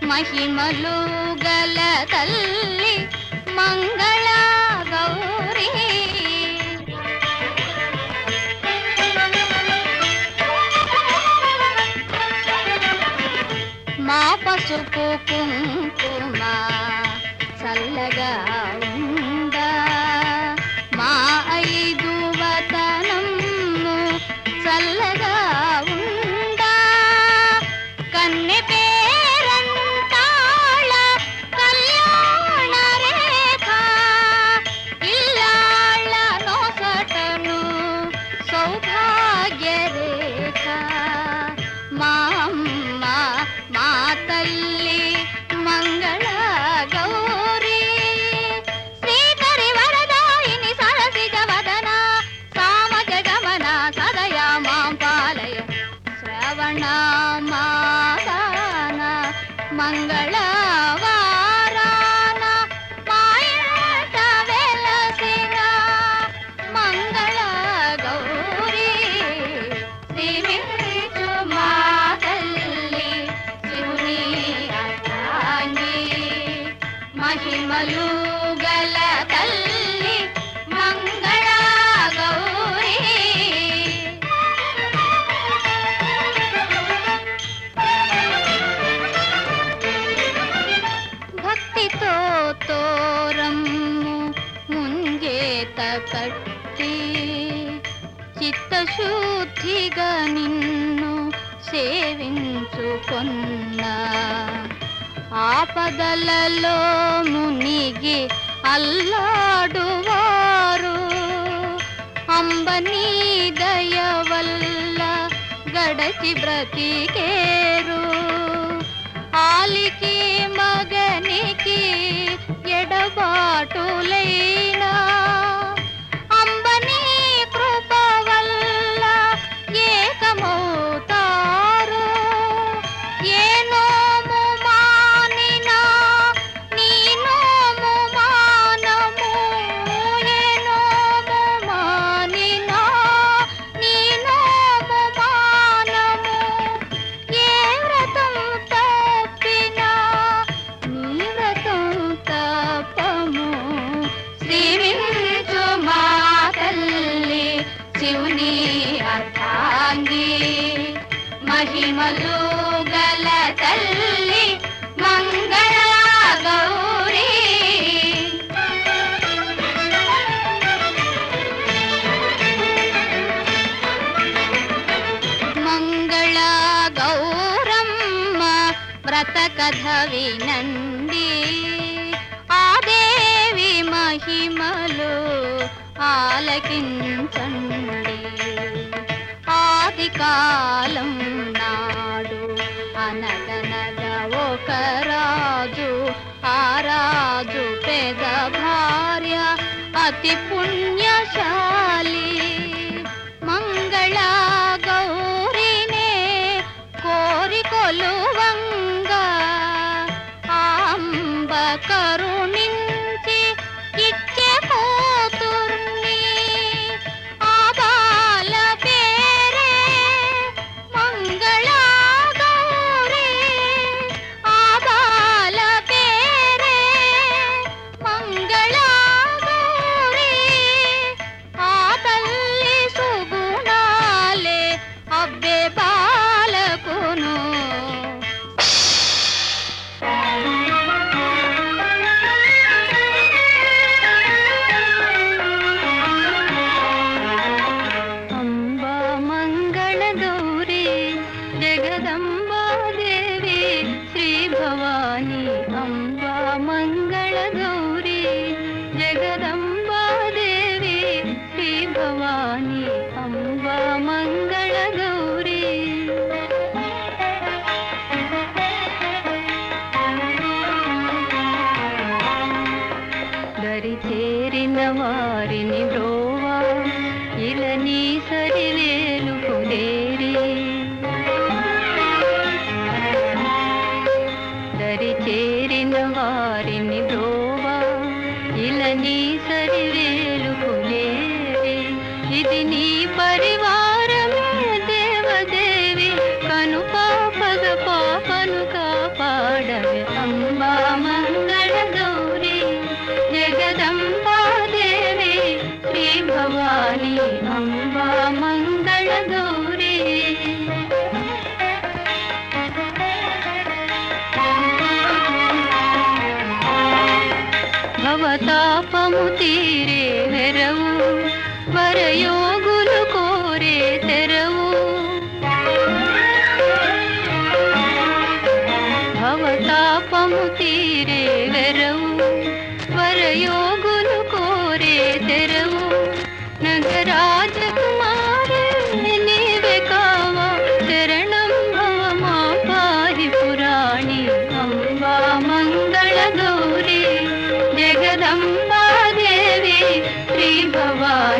మహిమలు గల తల్లి మంగళ గౌరీ మా పసుపు కుంకుమ చల్లగా ఉందా మా ఐదు వతనము చల్లగా ఉందా కన్నె పేరంతాళ కళ్యాణ రేఖ ఇల్లాళ్ళ నొసటను సౌభాగ్య రేఖ మా అమ్మ మా తల్లి మంగళ గౌరీ శ్రీకరి వరదాయిని సరసిజ వదన సామజ గమన సదయా మాం పాలయ శ్రవణ మాసాన మంగళ వారాన మాయట వెలసిన మంగళ గౌరీ శ్రీమించు మా తల్లి శివుని అర్థాంగి మహిమలు గల తల్లి మంగళ గౌరీ భక్తితో తోరమ్ము ముంగేత కట్టి చిత్తశుద్ధిగా నిన్ను సేవించుకొన్న ఆపదలలో మునిగి అల్లాడువారు అంబనీ దయ వల్ల గడచి బ్రతికేరు ఆలికి మగనికి ఎడబాటులైనా అంబనీ కృప వల్ల ఏకమవుతారు ఏ నోము మానినా నీ నోము మానము ఏ నోము మానినా నీ నోము మానము ఏ వ్రతం తప్పినా నీ వ్రతం తప్పము శ్రీమించు మా తల్లి శివుని అర్థాంగి మహిమలు గల తల్లి మంగళ గౌరీ మంగళ గౌరమ్మ వ్రత కథ వినండి ఆ దేవి మహిమలు ఆలకించండి ఆది కాలం నాడు అనగనగ ఒక రాజు ఆ రాజు పెద భార్య అతి పుణ్యశాలి మంగళ గౌరినే కోరి కొలువంగా అంబ కరుణించి ఇచ్చే కూతుర్ని ఆ బాల పేరే మంగళ గౌరీ ఆ బాల పేరే మంగళ గౌరీ ఆ తల్లి సుగుణాలే అబ్బే బాలకును అంబా మంగళ గౌరీ జగదంబా దేవి శ్రీ భవాని అంబా మంగళ గౌరీ జగదంబా దేవి శ్రీ భవాని అంబా మంగళ గౌరీ దరి చేరిన వారిని బ్రోవా ఇలని సరివేలు కుదేరి దరి చేరిన వారిని బ్రోవా ఇలని సరివేలు కుదేరి ఇది నీ పరివారమే దేవదేవి కను పాపగ పాపను కాపాడ నీవే అంబా మంగళ గౌరీ జగదంబా దేవి శ్రీ భవానీ అంబా మంగళ గౌరీ భవతాపము తీరే వెరవు వరయోగులు కోరే తెరవు భవతాపము తీరే వెరవు వరయోగులు కోరే తెరవు నగరాజకుమారి నీవే కావా శరణం భవ మా పారి పురాణి అంబా మంగళ గౌరీ జగదంబా దేవి శ్రీ భవాని